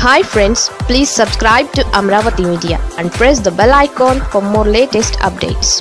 hi friends please subscribe to Amaravati media and press the bell icon for more latest updates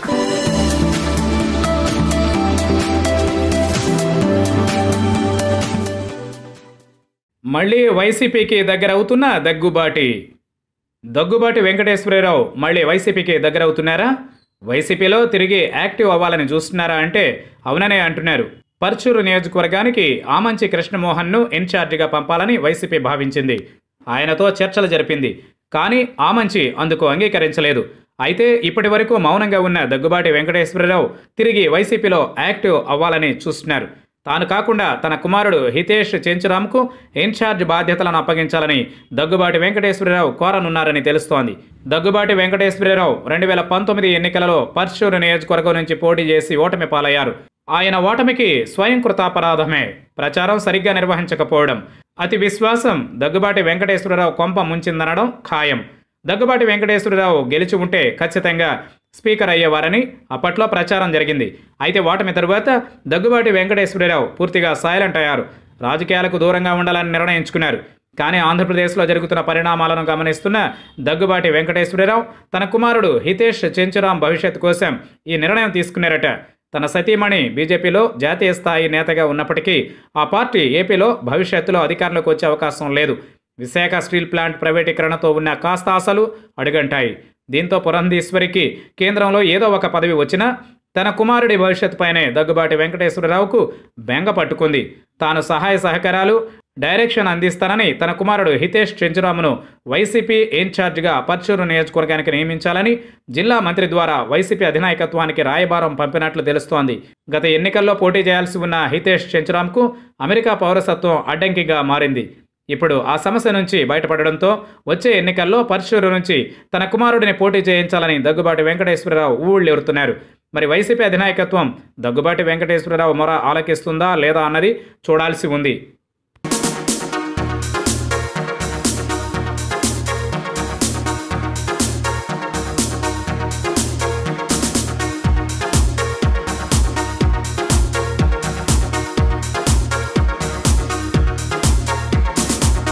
మళ్ళీ వైసీపీకి దగ్గర అవుతున్న దగ్గుబాటి దగ్గుబాటి వెంకటేశ్వరరావు మళ్ళీ వైసీపీకి దగ్గర అవుతున్నారా వైసీపీలో తిరిగి యాక్టివ్ అవ్వాలని చూస్తున్నారా అంటే అవుననే అంటున్నారు పర్చూరు నియోజకవర్గానికి ఆమంచి కృష్ణమోహన్ను ఇన్ఛార్జిగా పంపాలని వైసీపీ భావించింది ఆయనతో చర్చలు జరిపింది కానీ ఆమంచి అందుకు అంగీకరించలేదు అయితే ఇప్పటి వరకు మౌనంగా ఉన్న దగ్గుబాటి వెంకటేశ్వరరావు తిరిగి వైసీపీలో యాక్టివ్ అవ్వాలని చూస్తున్నారు తాను కాకుండా తన కుమారుడు హితేష్ చెంచురామ్కు ఇన్ఛార్జ్ బాధ్యతలను అప్పగించాలని దగ్గుబాటి వెంకటేశ్వరరావు కోరనున్నారని తెలుస్తోంది దగ్గుబాటి వెంకటేశ్వరరావు రెండు వేల పంతొమ్మిది ఎన్నికలలో పర్చూరు నియోజకవర్గం నుంచి పోటీ చేసి ఓటమి పాలయ్యారు ఆయన ఓటమికి స్వయం కృతాపరాధమే ప్రచారం సరిగ్గా నిర్వహించకపోవడం అతి విశ్వాసం దగ్గుబాటి వెంకటేశ్వరరావు కొంప ముంచిందనడం ఖాయం దగ్గుబాటి వెంకటేశ్వరరావు గెలిచి ఉంటే ఖచ్చితంగా స్పీకర్ అయ్యేవారని అప్పట్లో ప్రచారం జరిగింది అయితే ఓటమి తరువాత దగ్గుబాటి వెంకటేశ్వరరావు పూర్తిగా సైలెంట్ అయ్యారు రాజకీయాలకు దూరంగా ఉండాలని నిర్ణయించుకున్నారు కానీ ఆంధ్రప్రదేశ్లో జరుగుతున్న పరిణామాలను గమనిస్తున్న దగ్గుబాటి వెంకటేశ్వరరావు తన కుమారుడు హితేష్ చెంచురాం భవిష్యత్ కోసం ఈ నిర్ణయం తీసుకున్నారట తన సతీమణి బీజేపీలో జాతీయ స్థాయి నేతగా ఉన్నప్పటికీ ఆ పార్టీ ఏపీలో భవిష్యత్తులో అధికారంలోకి వచ్చే అవకాశం లేదు విశాఖ స్టీల్ ప్లాంట్ ప్రైవేటీకరణతో ఉన్న కాస్త ఆశలు అడుగంటాయి దీంతో పురంధీశ్వరికి కేంద్రంలో ఏదో ఒక పదవి వచ్చినా తన కుమారుడి భవిష్యత్తుపైనే దగ్గుబాటి వెంకటేశ్వరరావుకు బెంగ పట్టుకుంది తాను సహాయ సహకారాలు డైరెక్షన్ అందిస్తానని తన కుమారుడు హితేష్ చెంచురామును వైసీపీ ఇన్ఛార్జిగా పర్చూరు నియోజకవర్గానికి నియమించాలని జిల్లా మంత్రి ద్వారా వైసీపీ అధినాయకత్వానికి రాయబారం పంపినట్లు తెలుస్తోంది గత ఎన్నికల్లో పోటీ చేయాల్సి ఉన్న హితేష్ చెంచురామ్కు అమెరికా పౌరసత్వం అడ్డంకిగా మారింది ఇప్పుడు ఆ సమస్య నుంచి బయటపడడంతో వచ్చే ఎన్నికల్లో పర్చూరు నుంచి తన కుమారుడిని పోటీ చేయించాలని దగ్గుబాటి వెంకటేశ్వరరావు ఊళ్ళెరుతున్నారు మరి వైసీపీ అధినాయకత్వం దగ్గుబాటి వెంకటేశ్వరరావు మొర ఆలకిస్తుందా లేదా అన్నది చూడాల్సి ఉంది